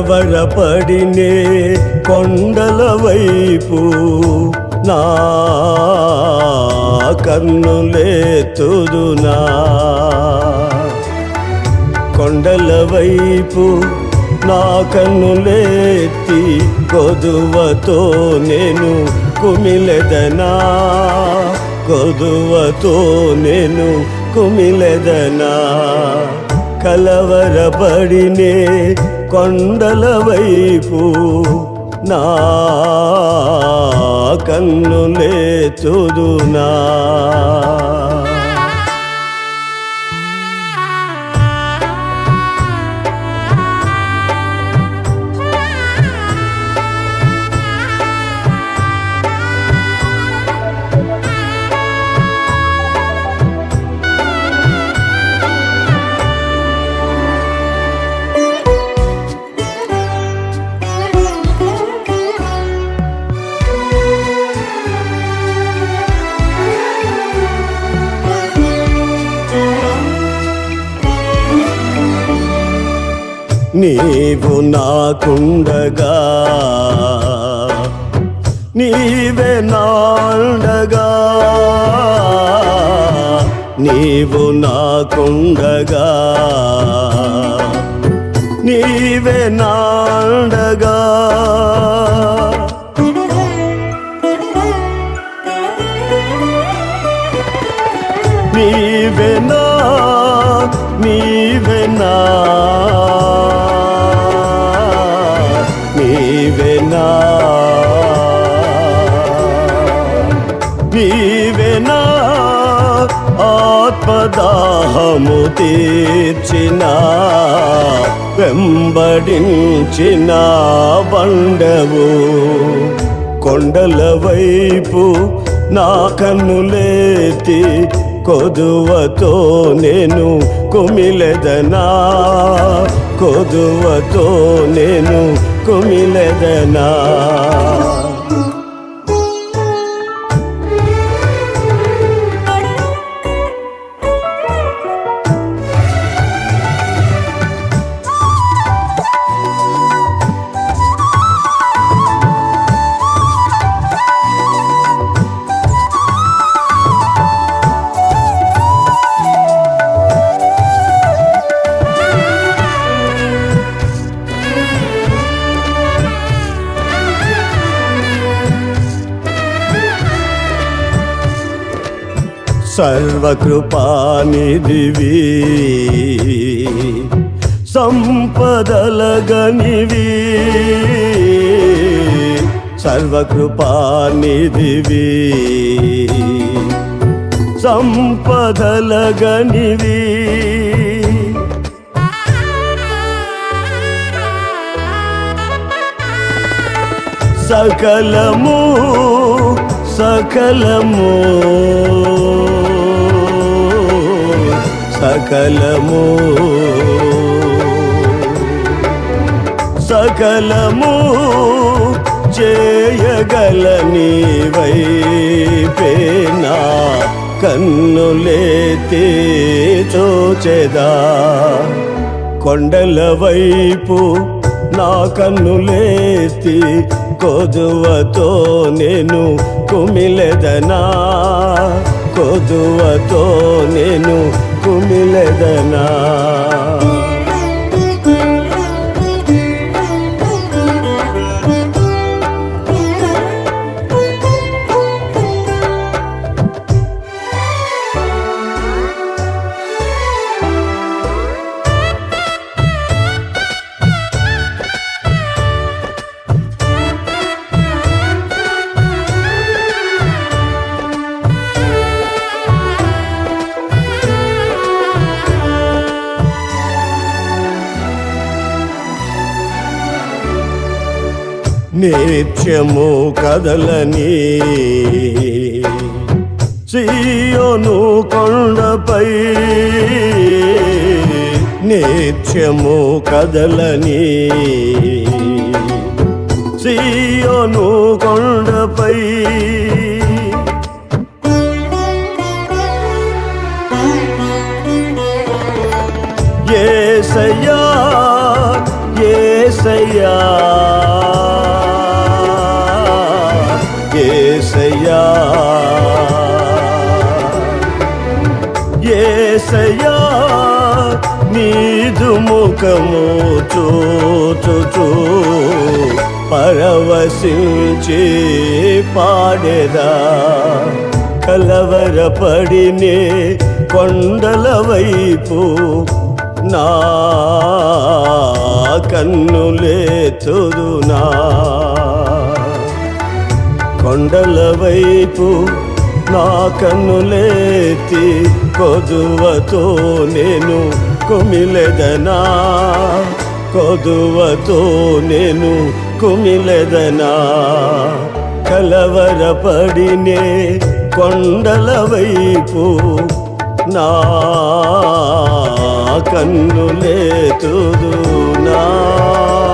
కలవరపడినే కొండల వైపు నా కన్నులేతుదునా కొండల వైపు నా కన్నులేతి కొదువతో నేను కుమిలెదనా కొదువతో నేను కుమిలెదనా కలవరపడినే కొండల వైపు నా కన్నులేతుదునా నీవు నాకుండగా నీవే నాండగా నీవు నాకుండగా నీవే నాండగా నీవెనా నీవెనా నీవెనా నీవెనా ఆత్మదాహము తీర్చిన వెంబడించిన బండవు కొండల వైపు నా కన్నులేతి కొదువతో నేను కుమిలెదనా కొదువతో నేను కుమిలెదనా సర్వకృపానిధివి సంపదలగనివి సర్వకృపానిధివి సంపదలగనివి సకలము సకలము సకలము సకలము చేయగలని వైపేనా కన్నులేతే చోచెదా కొండల వైపు నా కన్నులేతి కొదువతో నేను కుమిలెదనా కొదువతో నేను కుమిలెదనా నిత్యము కదలని సీయోను కొండపై నిత్యము కదలని సీయోను కొండపై ఏసయ్యా ఏసయ్యా ఏసయ్యా ఏసయ్యా నీదు ముఖము చూచుచూ పరవశించి పాడేదా కలవరపడినే కొండల వైపు నా కన్నులేతుదునా కొండల వైపు నా కన్నులేతి కొదువతో నేను కుమిలెదనా కొదువతో నేను కుమిలెదనా కలవరపడినే కొండల వైపు నా కన్నులేతుదునా